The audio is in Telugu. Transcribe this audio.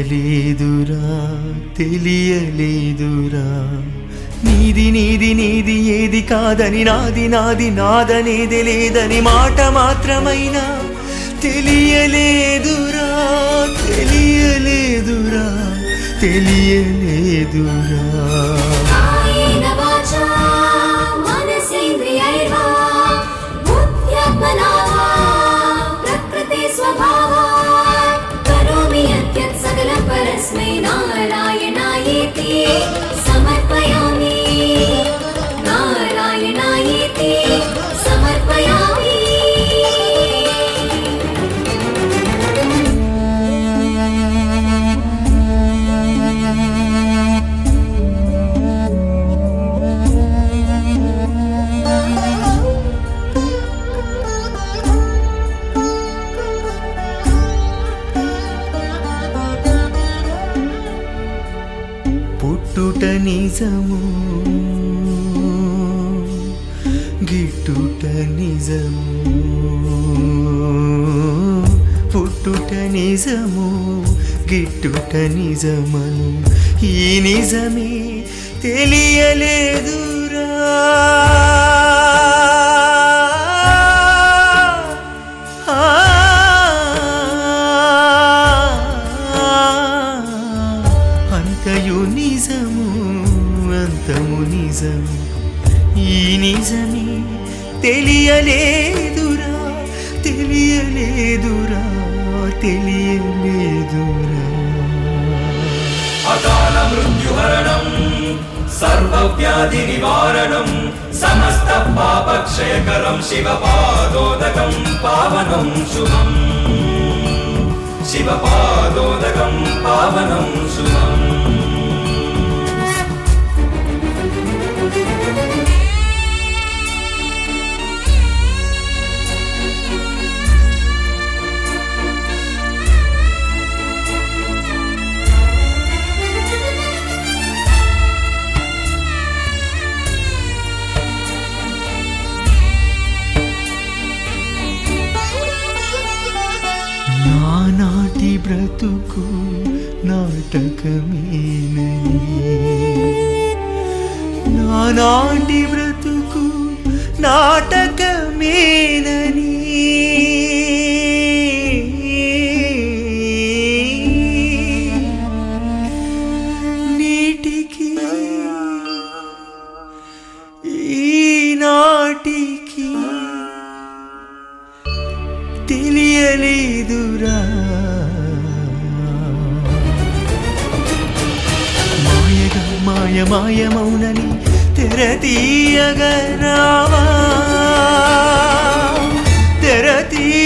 తెలియలేదురా తెలియలేదురా నీది నీది నీది ఏది కాదని నాది నాది నాదనేది లేదని మాట మాత్రమైనా తెలియలేదురా తెలియలేదురా తెలియలేదురా కాయేన వాచా మనసేంద్రియైర్వా బుద్ధ్యాత్మనా వా ప్రకృతి స్వభావాत् కరోమి యద్యత్ సకలం పరస్మై నారాయణాయేతి సమర్పయామి నారాయణాయేతి సమర్పయామి పుట్టుట నిజము గిట్టుట నిజము పుట్టుట నిజము గిట్టుట నిజమను ఈ నిజమే తెలియలేదురా అంతయు నిజము అంతము నిజము ఈ నిజమే తెలియలేదురా తెలియలేదురా తెలియలేదురా అకాల మృత్యుహరణం సర్వవ్యాధి నివారణం సమస్త పాపక్షయకరం శివపాదోదకం పావనం శుభం శివపాదోదకం పావనం శుభం నానాటి బ్రతుకు నాటకమేనని నానాటి బ్రతుకు నాటకమేనని నీటికి ఈనాటికి తెలియలేదురా మాయగా మాయ మాయమౌనని తెర తీయగరావా తెర తీ